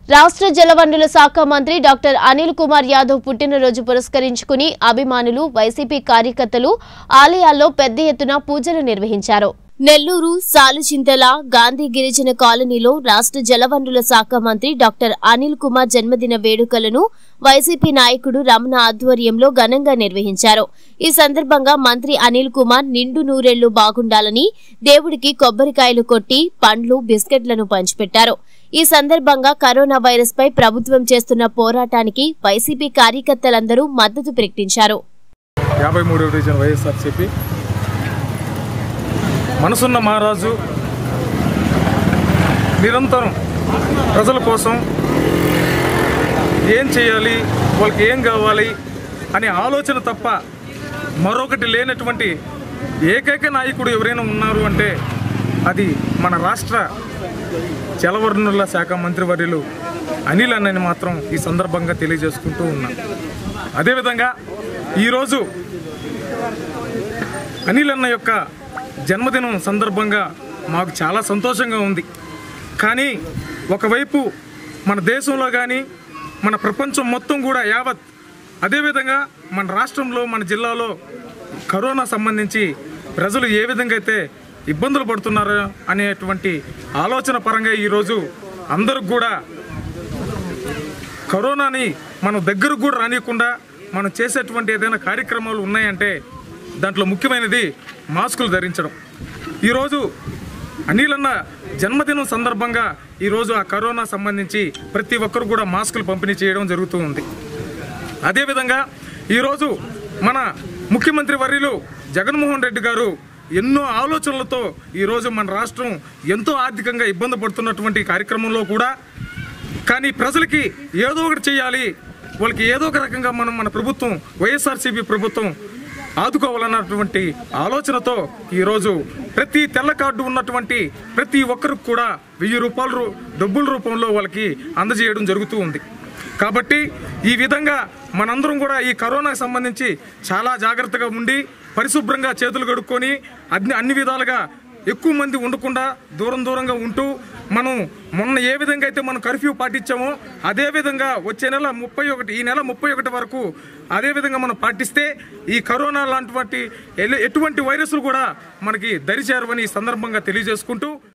రాష్ట్ర జలవనరుల శాఖ మంత్రి డాక్టర్ అనిల్ కుమార్ యాదవ్ పుట్టినరోజు పురస్కరించుకుని అభిమానులు వైసీపీ కార్యకర్తలు ఆలయాల్లో పెద్ద ఎత్తున పూజలు నిర్వహించారు నెల్లూరు సాలుచింతల గాంధీ గిరిజన కాలనీలో రాష్ట్ర జలవనరుల శాఖ మంత్రి డాక్టర్ అనిల్ కుమార్ జన్మదిన వేడుకలను వైసీపీ నాయకుడు రమణ ఆధ్వర్యంలో ఘనంగా నిర్వహించారు ఈ సందర్భంగా మంత్రి అనిల్ కుమార్ నిండు నూరేళ్లు బాగుండాలని దేవుడికి కొబ్బరికాయలు కొట్టి పండ్లు బిస్కెట్లను పంచిపెట్టారు ఈ సందర్భంగా కరోనా వైరస్ పై ప్రభుత్వం చేస్తున్న పోరాటానికి వైసీపీ కార్యకర్తలందరూ మద్దతు ప్రకటించారు యాభై మూడవ డివిజన్ వైఎస్ఆర్సీపీ మనసున్న మహారాజు నిరంతరం ప్రజల కోసం ఏం చేయాలి వాళ్ళకి ఏం కావాలి అనే ఆలోచన తప్ప మరొకటి లేనటువంటి ఏకైక నాయకుడు ఎవరైనా ఉన్నారు అంటే అది మన రాష్ట్ర జలవనరుల శాఖ మంత్రివర్యులు అనిల్ అన్నని మాత్రం ఈ సందర్భంగా తెలియజేసుకుంటూ ఉన్నాం అదేవిధంగా ఈరోజు అనిల్ అన్న యొక్క జన్మదినం సందర్భంగా మాకు చాలా సంతోషంగా ఉంది కానీ ఒకవైపు మన దేశంలో కానీ మన ప్రపంచం మొత్తం కూడా యావత్ అదేవిధంగా మన రాష్ట్రంలో మన జిల్లాలో కరోనా సంబంధించి ప్రజలు ఏ విధంగా అయితే ఇబ్బందులు పడుతున్నారో అనేటువంటి ఆలోచన పరంగా ఈరోజు అందరికి కూడా కరోనాని మనం దగ్గరకు కూడా రానియకుండా మనం చేసేటువంటి ఏదైనా కార్యక్రమాలు ఉన్నాయంటే దాంట్లో ముఖ్యమైనది మాస్కులు ధరించడం ఈరోజు అనిలన్న జన్మదినం సందర్భంగా ఈరోజు ఆ కరోనా సంబంధించి ప్రతి ఒక్కరు కూడా మాస్కులు పంపిణీ చేయడం జరుగుతూ ఉంది అదేవిధంగా ఈరోజు మన ముఖ్యమంత్రి వర్యులు జగన్మోహన్ రెడ్డి గారు ఎన్నో ఆలోచనలతో ఈరోజు మన రాష్ట్రం ఎంతో ఆర్థికంగా ఇబ్బంది పడుతున్నటువంటి కార్యక్రమంలో కూడా కానీ ప్రజలకి ఏదో ఒకటి చేయాలి వాళ్ళకి ఏదో ఒక రకంగా మనం మన ప్రభుత్వం వైఎస్ఆర్సీపీ ప్రభుత్వం ఆదుకోవాలన్నటువంటి ఆలోచనతో ఈరోజు ప్రతి తెల్ల కార్డు ఉన్నటువంటి ప్రతి ఒక్కరికి కూడా వెయ్యి రూపాయల రూ- డబ్బుల రూపంలో వాళ్ళకి అందజేయడం జరుగుతూ ఉంది కాబట్టి ఈ విధంగా మనందరం కూడా ఈ కరోనాకు సంబంధించి చాలా జాగ్రత్తగా ఉండి పరిశుభ్రంగా చేతులు కడుక్కొని అన్ని అన్ని విధాలుగా ఎక్కువ మంది ఉండకుండా దూరం దూరంగా ఉంటూ మనం మొన్న ఏ విధంగా అయితే మనం కర్ఫ్యూ పాటించామో అదే విధంగా వచ్చే నెల ముప్పై ఒకటి ఈ నెల ముప్పై ఒకటి వరకు అదే విధంగా మనం పాటిస్తే ఈ కరోనా లాంటి ఎటువంటి ఎటువంటి వైరస్లు కూడా మనకి దరిచేరవని ఈ సందర్భంగా తెలియజేసుకుంటూ